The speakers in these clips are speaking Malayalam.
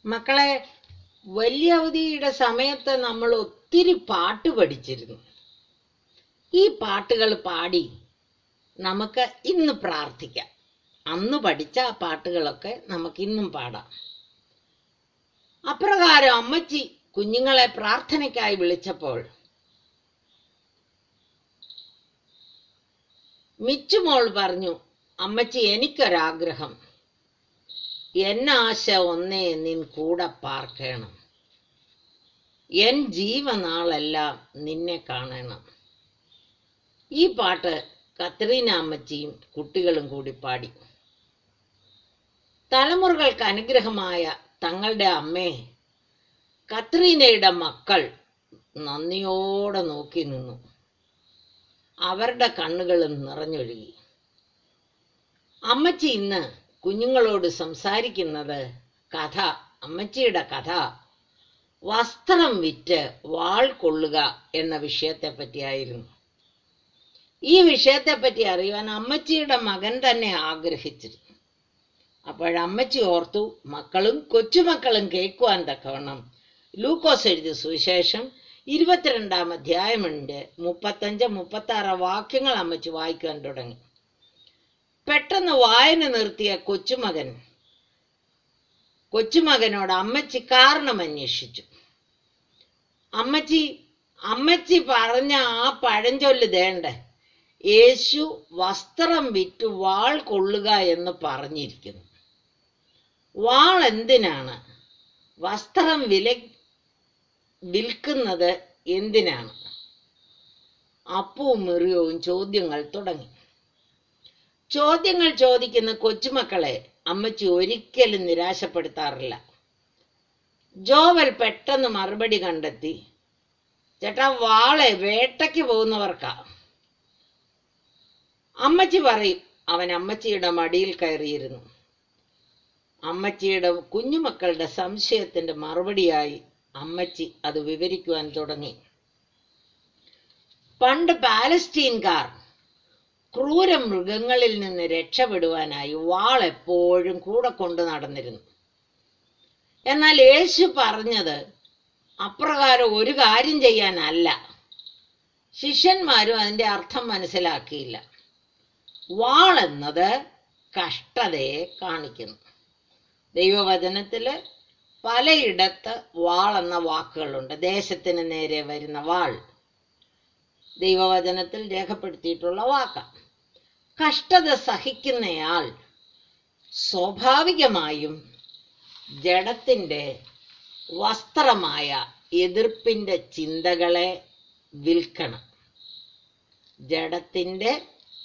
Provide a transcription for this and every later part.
മക്കളെ വലിയ അവധിയുടെ സമയത്ത് നമ്മൾ ഒത്തിരി പാട്ട് പഠിച്ചിരുന്നു ഈ പാട്ടുകൾ പാടി നമുക്ക് ഇന്ന് പ്രാർത്ഥിക്കാം അന്ന് പഠിച്ച ആ പാട്ടുകളൊക്കെ നമുക്ക് ഇന്നും പാടാം അപ്രകാരം അമ്മച്ചി കുഞ്ഞുങ്ങളെ പ്രാർത്ഥനയ്ക്കായി വിളിച്ചപ്പോൾ മിച്ചുമോൾ പറഞ്ഞു അമ്മച്ചി എനിക്കൊരാഗ്രഹം എന്നാശ ഒന്നേ നിൻ കൂടെ പാർക്കണം എൻ ജീവനാളെല്ലാം നിന്നെ കാണണം ഈ പാട്ട് കത്രീന അമ്മച്ചിയും കുട്ടികളും കൂടി പാടി തലമുറകൾക്ക് അനുഗ്രഹമായ തങ്ങളുടെ അമ്മയെ കത്രീനയുടെ മക്കൾ നന്ദിയോടെ നോക്കി നിന്നു അവരുടെ കണ്ണുകളും നിറഞ്ഞൊഴുകി അമ്മച്ചി ഇന്ന് കുഞ്ഞുങ്ങളോട് സംസാരിക്കുന്നത് കഥ അമ്മച്ചിയുടെ കഥ വസ്ത്രം വിറ്റ് വാൾ കൊള്ളുക എന്ന വിഷയത്തെ പറ്റിയായിരുന്നു ഈ വിഷയത്തെപ്പറ്റി അറിയുവാൻ അമ്മച്ചിയുടെ മകൻ തന്നെ ആഗ്രഹിച്ചിരുന്നു അപ്പോഴമ്മച്ചി ഓർത്തു മക്കളും കൊച്ചുമക്കളും കേൾക്കുവാൻ തക്കവണ്ണം ലൂക്കോസ് എഴുതിയ സുവിശേഷം ഇരുപത്തിരണ്ടാം അധ്യായമുണ്ട് മുപ്പത്തഞ്ച് മുപ്പത്തി ആറ് വാക്യങ്ങൾ അമ്മച്ചി വായിക്കാൻ തുടങ്ങി പെട്ടെന്ന് വായന നിർത്തിയ കൊച്ചുമകൻ കൊച്ചുമകനോട് അമ്മച്ചി കാരണം അന്വേഷിച്ചു അമ്മച്ചി അമ്മച്ചി പറഞ്ഞ ആ പഴഞ്ചൊല്ല് ദേണ്ട യേശു വസ്ത്രം വിറ്റ് വാൾ കൊള്ളുക എന്ന് പറഞ്ഞിരിക്കുന്നു വാൾ എന്തിനാണ് വസ്ത്രം വില വിൽക്കുന്നത് എന്തിനാണ് അപ്പവും മെറിയവും ചോദ്യങ്ങൾ തുടങ്ങി ചോദ്യങ്ങൾ ചോദിക്കുന്ന കൊച്ചുമക്കളെ അമ്മച്ചി ഒരിക്കലും നിരാശപ്പെടുത്താറില്ല ജോവൽ പെട്ടെന്ന് മറുപടി കണ്ടെത്തി ചേട്ടാ വാളെ വേട്ടയ്ക്ക് പോകുന്നവർക്കാ അമ്മച്ചി പറയും അവൻ അമ്മച്ചിയുടെ മടിയിൽ കയറിയിരുന്നു അമ്മച്ചിയുടെ കുഞ്ഞുമക്കളുടെ സംശയത്തിന്റെ മറുപടിയായി അമ്മച്ചി അത് വിവരിക്കുവാൻ തുടങ്ങി പണ്ട് പാലസ്റ്റീൻകാർ ക്രൂര മൃഗങ്ങളിൽ നിന്ന് രക്ഷപ്പെടുവാനായി വാൾ എപ്പോഴും കൂടെ കൊണ്ടു നടന്നിരുന്നു എന്നാൽ യേശു പറഞ്ഞത് അപ്രകാരം ഒരു കാര്യം ചെയ്യാനല്ല ശിഷ്യന്മാരും അതിൻ്റെ അർത്ഥം മനസ്സിലാക്കിയില്ല വാൾ എന്നത് കഷ്ടതയെ കാണിക്കുന്നു ദൈവവചനത്തിൽ പലയിടത്ത് വാൾ എന്ന വാക്കുകളുണ്ട് ദേശത്തിന് നേരെ വരുന്ന വാൾ ദൈവവചനത്തിൽ രേഖപ്പെടുത്തിയിട്ടുള്ള വാക്കാണ് കഷ്ടത സഹിക്കുന്നയാൾ സ്വാഭാവികമായും ജഡത്തിൻ്റെ വസ്ത്രമായ എതിർപ്പിൻ്റെ ചിന്തകളെ വിൽക്കണം ജഡത്തിൻ്റെ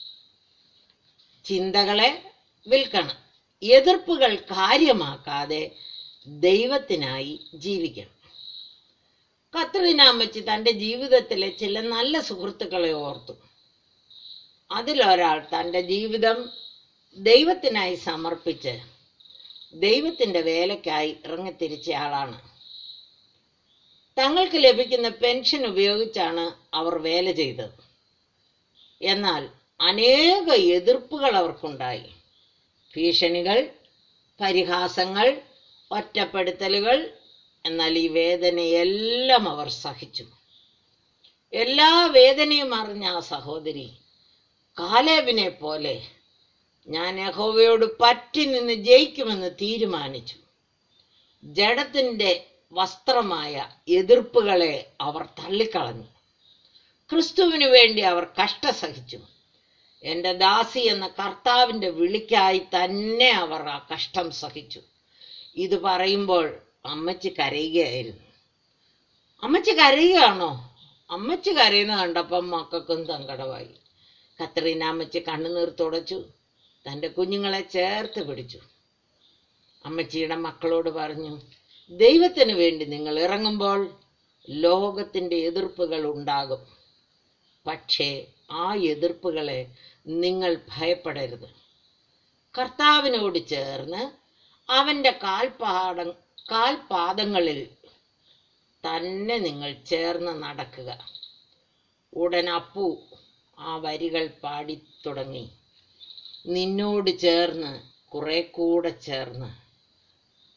ചിന്തകളെ വിൽക്കണം എതിർപ്പുകൾ കാര്യമാക്കാതെ ദൈവത്തിനായി ജീവിക്കണം കത്രീനാമ്മച്ചി തൻ്റെ ജീവിതത്തിലെ ചില നല്ല സുഹൃത്തുക്കളെ ഓർത്തു അതിലൊരാൾ തൻ്റെ ജീവിതം ദൈവത്തിനായി സമർപ്പിച്ച് ദൈവത്തിൻ്റെ വേലയ്ക്കായി ഇറങ്ങിത്തിരിച്ച ആളാണ് തങ്ങൾക്ക് ലഭിക്കുന്ന പെൻഷൻ ഉപയോഗിച്ചാണ് അവർ വേല ചെയ്തത് എന്നാൽ അനേക എതിർപ്പുകൾ അവർക്കുണ്ടായി ഭീഷണികൾ പരിഹാസങ്ങൾ ഒറ്റപ്പെടുത്തലുകൾ എന്നാൽ ഈ വേദനയെല്ലാം അവർ സഹിച്ചു എല്ലാ വേദനയും അറിഞ്ഞ ആ സഹോദരി കാലേബിനെ പോലെ ഞാൻ യഹോവയോട് പറ്റി നിന്ന് ജയിക്കുമെന്ന് തീരുമാനിച്ചു ജഡത്തിൻ്റെ വസ്ത്രമായ എതിർപ്പുകളെ അവർ തള്ളിക്കളഞ്ഞു ക്രിസ്തുവിന് വേണ്ടി അവർ കഷ്ടസഹിച്ചു എൻ്റെ ദാസി എന്ന കർത്താവിൻ്റെ വിളിക്കായി തന്നെ അവർ ആ കഷ്ടം സഹിച്ചു ഇത് പറയുമ്പോൾ അമ്മച്ചി കരയുകയായിരുന്നു അമ്മച്ചി കരയുകയാണോ അമ്മച്ചി കരയുന്ന കണ്ടപ്പം മക്കൾക്കും സങ്കടമായി കത്രീന അമ്മച്ചി കണ്ണുനീർ തുടച്ചു തൻ്റെ കുഞ്ഞുങ്ങളെ ചേർത്ത് പിടിച്ചു അമ്മച്ചിയുടെ മക്കളോട് പറഞ്ഞു ദൈവത്തിന് വേണ്ടി നിങ്ങൾ ഇറങ്ങുമ്പോൾ ലോകത്തിൻ്റെ എതിർപ്പുകൾ ഉണ്ടാകും പക്ഷേ ആ എതിർപ്പുകളെ നിങ്ങൾ ഭയപ്പെടരുത് കർത്താവിനോട് ചേർന്ന് അവൻ്റെ കാൽപാട കാൽപാദങ്ങളിൽ തന്നെ നിങ്ങൾ ചേർന്ന് നടക്കുക ഉടൻ അപ്പു ആ വരികൾ പാടി തുടങ്ങി നിന്നോട് ചേർന്ന് കുറെ കൂടെ ചേർന്ന്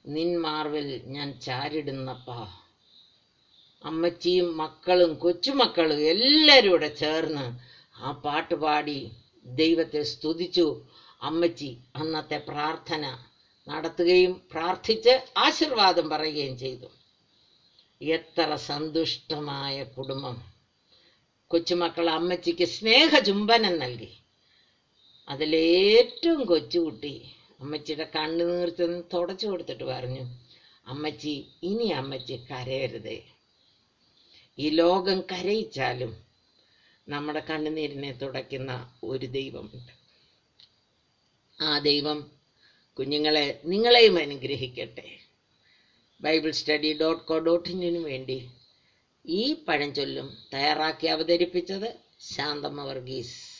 നിൻ മാർവിൽ ഞാൻ ചാരിടുന്നപ്പാ അമ്മച്ചിയും മക്കളും കൊച്ചുമക്കളും എല്ലാവരും കൂടെ ചേർന്ന് ആ പാട്ട് പാടി ദൈവത്തെ സ്തുതിച്ചു അമ്മച്ചി അന്നത്തെ പ്രാർത്ഥന നടത്തുകയും പ്രാർത്ഥിച്ച് ആശീർവാദം പറയുകയും ചെയ്തു എത്ര സന്തുഷ്ടമായ കുടുംബം കൊച്ചുമക്കൾ അമ്മച്ചിക്ക് സ്നേഹചുംബനം നൽകി അതിലേറ്റവും കൊച്ചുകുട്ടി അമ്മച്ചിയുടെ കണ്ണുനീർ ചെന്ന് തുടച്ചു കൊടുത്തിട്ട് പറഞ്ഞു അമ്മച്ചി ഇനി അമ്മച്ചി കരയരുതേ ഈ ലോകം കരയിച്ചാലും നമ്മുടെ കണ്ണുനീരിനെ തുടയ്ക്കുന്ന ഒരു ദൈവമുണ്ട് ആ ദൈവം കുഞ്ഞുങ്ങളെ നിങ്ങളെയും അനുഗ്രഹിക്കട്ടെ Bible study dot co dot ഇന്നിനു വേണ്ടി ഈ പഴഞ്ചൊല്ലും തയ്യാറാക്കി അവതരിപ്പിച്ചത് ശാന്തമ്മ വർഗീസ്